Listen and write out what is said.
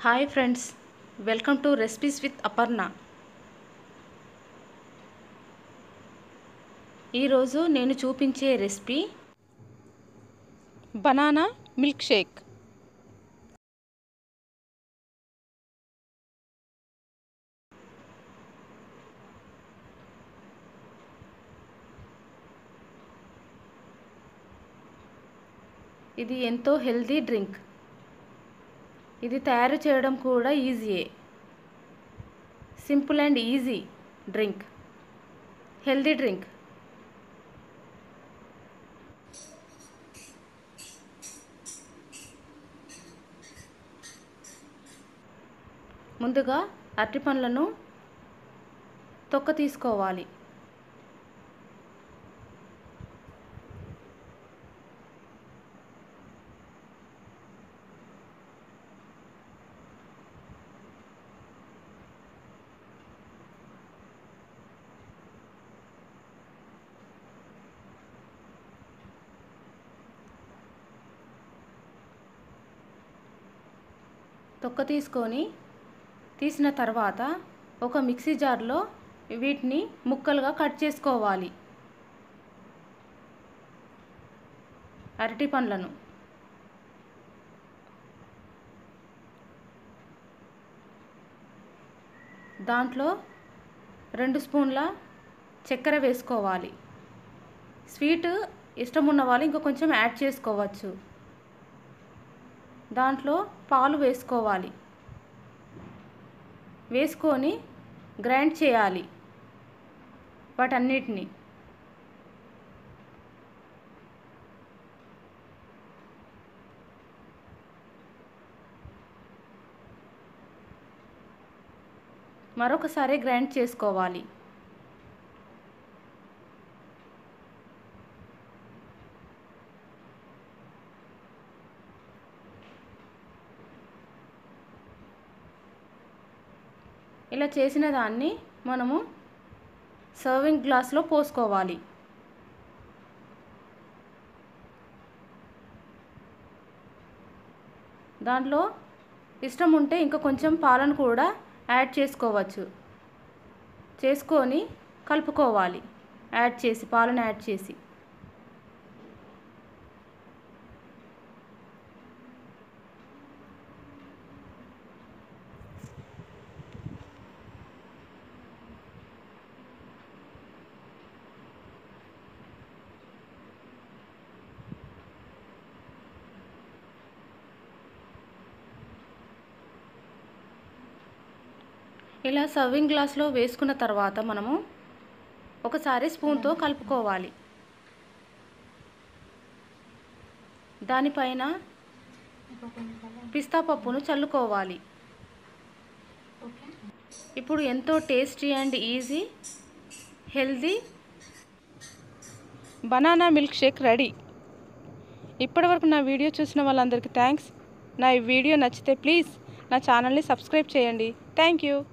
hi friends welcome to recipes with Aparna ఈరోజు నేను చూపించే రెసిపీ బనానా మిల్క్ షేక్ ఇది ఎంతో హెల్తీ డ్రింక్ ఇది తయారు చేయడం కూడా ఈజీయే simple and easy drink healthy drink ముందుగా అరటి పండ్లను తొక్క తీసుకోవాలి తొక్క తీసుకొని తీసిన తర్వాత ఒక మిక్సీ జార్లో వీటిని ముక్కలుగా కట్ చేసుకోవాలి అరటి పండ్లను దాంట్లో రెండు స్పూన్ల చక్కెర వేసుకోవాలి స్వీట్ ఇష్టం ఉన్న వాళ్ళు ఇంకా కొంచెం యాడ్ చేసుకోవచ్చు దాంట్లో పాలు వేసుకోవాలి వేసుకొని గ్రైండ్ చేయాలి వాటన్నిటిని మరొకసారి గ్రైండ్ చేసుకోవాలి ఇలా చేసిన దాన్ని మనము సర్వింగ్ గ్లాస్లో పోసుకోవాలి దాంట్లో ఇష్టం ఉంటే ఇంకా కొంచెం పాలను కూడా యాడ్ చేసుకోవచ్చు చేసుకొని కలుపుకోవాలి యాడ్ చేసి పాలను యాడ్ చేసి ఇలా సర్వింగ్ గ్లాస్లో వేసుకున్న తర్వాత మనము ఒకసారి స్పూన్తో కలుపుకోవాలి దానిపైన పిస్తా పప్పును చల్లుకోవాలి ఇప్పుడు ఎంతో tasty and easy healthy banana milk shake ready ఇప్పటివరకు నా వీడియో చూసిన వాళ్ళందరికీ థ్యాంక్స్ నా ఈ వీడియో నచ్చితే ప్లీజ్ నా ఛానల్ని సబ్స్క్రైబ్ చేయండి థ్యాంక్ యూ